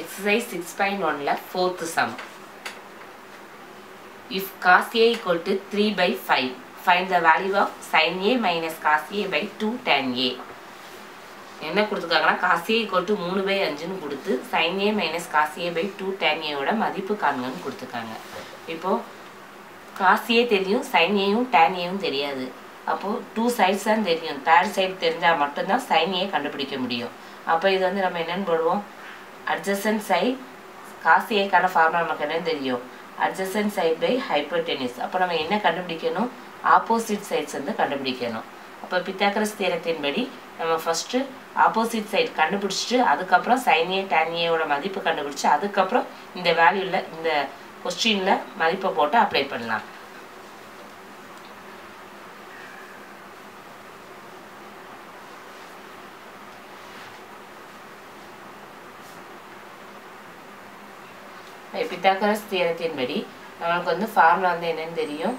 Exercise 6.1ல fourth sum. If cos A equal to 3 by 5, find the value of sin A minus cos A by 2 tan A. என்ன கொடுத்துருக்காங்கன்னா cos A equal to மூணு by அஞ்சுன்னு கொடுத்து sin A minus cos A by two tan ஏவோட மதிப்பு காண்கன்னு கொடுத்துருக்காங்க இப்போது cos A தெரியும் சைன் ஏயும் டேன் ஏயும் தெரியாது அப்போது டூ சைட்ஸ் தான் தெரியும் தேர்ட் சைடு தெரிஞ்சால் மட்டும்தான் சைன் ஏ கண்டுபிடிக்க முடியும் அப்போ இது வந்து நம்ம என்னென்னு போடுவோம் அட்ஜசன்ட் சைட் காசு ஏக்கான ஃபார்முலா நமக்கு என்னன்னு தெரியும் அட்ஜசன்ட் சைட் பை ஹைப்போடெனிஸ் அப்போ நம்ம என்ன கண்டுபிடிக்கணும் ஆப்போசிட் சைட்ஸ் வந்து கண்டுபிடிக்கணும் அப்போ பித்தாக்கரஸ் தேரத்தின்படி நம்ம ஃபஸ்ட்டு ஆப்போசிட் சைட் கண்டுபிடிச்சிட்டு அதுக்கப்புறம் சைன் ஏ டேன் ஏவோட மதிப்பு கண்டுபிடிச்சி அதுக்கப்புறம் இந்த வேல்யூவில் இந்த கொஸ்டினில் மதிப்பை போட்டு அப்ளை பண்ணலாம் பித்தாக்கரஸ் தியரத்தின்படி நம்மளுக்கு வந்து ஃபார்முலா வந்து என்னன்னு தெரியும்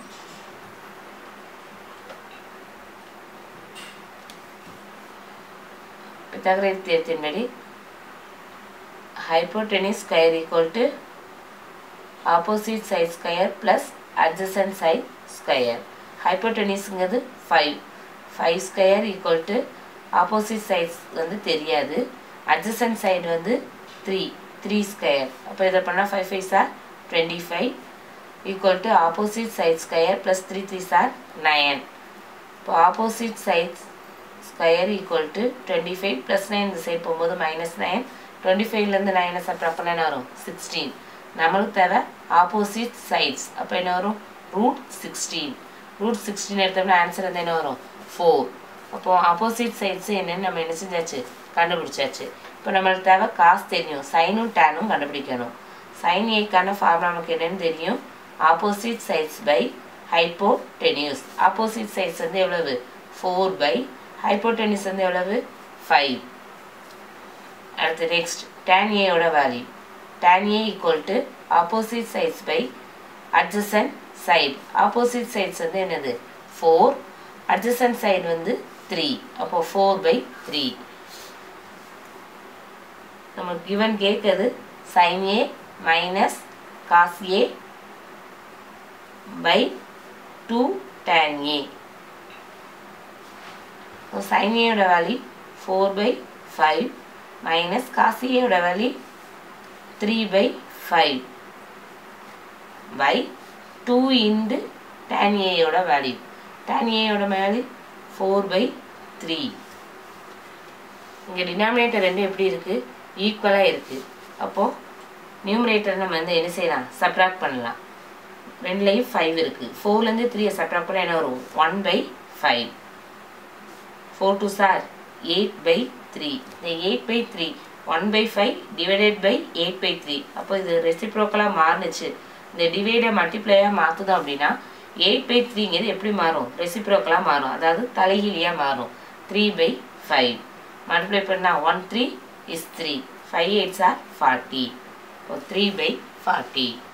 பித்தாகரஸ் தியரத்தின்படி hypotenuse square equal to opposite side square plus adjacent side square hypotenuseங்கிறது 5 5 square equal to opposite sides வந்து தெரியாது adjacent side வந்து 3 3 square அப்போ இதை பண்ணால் five five sir twenty five equal to opposite side square plus three three sir nine இப்போ opposite side square equal to twenty five plus nine இந்த side போகும்போது minus nine twenty ஃபைவ்லேருந்து நைனை subtract பண்ண என்ன வரும் சிக்ஸ்டீன் நம்மளுக்கு தேவை ஆப்போசிட் சைட்ஸ் அப்போ என்ன வரும் ரூட் சிக்ஸ்டீன் ரூட் சிக்ஸ்டீன் எடுத்தோம்னா ஆன்சர் வந்து என்ன வரும் ஃபோர் அப்போது ஆப்போசிட் சைட்ஸ் என்னென்னு நம்ம என்ன செஞ்சாச்சு கண்டுபிடிச்சாச்சு இப்போ நம்மளுக்கு தேவை காசு தெரியும் சைனும் டேனும் கண்டுபிடிக்கணும் சைன் ஏக்கான ஃபார்முலா நமக்கு என்னென்னு தெரியும் opposite sides by hypotenuse opposite sides வந்து எவ்வளவு ஃபோர் பை ஹைப்போடெனியூஸ் வந்து எவ்வளவு ஃபைவ் அடுத்து நெக்ஸ்ட் tan A ஓட value tan A equal to opposite sides by adjacent side opposite sides வந்து என்னது ஃபோர் அட்ஜசன்ட் சைடு வந்து த்ரீ அப்போ ஃபோர் பை த்ரீ நம்ம கிவன் கேட்குறது sin A minus cos A by two tan A sin ஏயோட value four by five minus காசியோட value three by five by two into tan ஏயோட value tan ஏயோட value four by three இங்கே denominator ரெண்டு எப்படி இருக்குது ஈக்குவலாக இருக்குது அப்போது நியூமரேட்டர் நம்ம வந்து என்ன செய்யலாம் சப்ராக்ட் பண்ணலாம் ரெண்டுலேயும் ஃபைவ் இருக்குது ஃபோர்லேருந்து த்ரீயை சப்ராக்ட் பண்ணால் என்ன வரும் one by five four two sir eight by three இந்த eight by three one by five divided by eight by three அப்போ இது ரெசிப்ரோக்கலாக மாறுனுச்சு இந்த டிவைடை மல்டிப்ளையாக மாற்றுதோம் அப்படின்னா எயிட் பை த்ரீங்கிறது எப்படி மாறும் ரெசிப்ரோக்கலாக மாறும் அதாவது தலைகீழியாக மாறும் த்ரீ பை ஃபைவ் மல்டிப்ளை பண்ணால் one three is three five eights are forty இப்போ த்ரீ பை ஃபார்ட்டி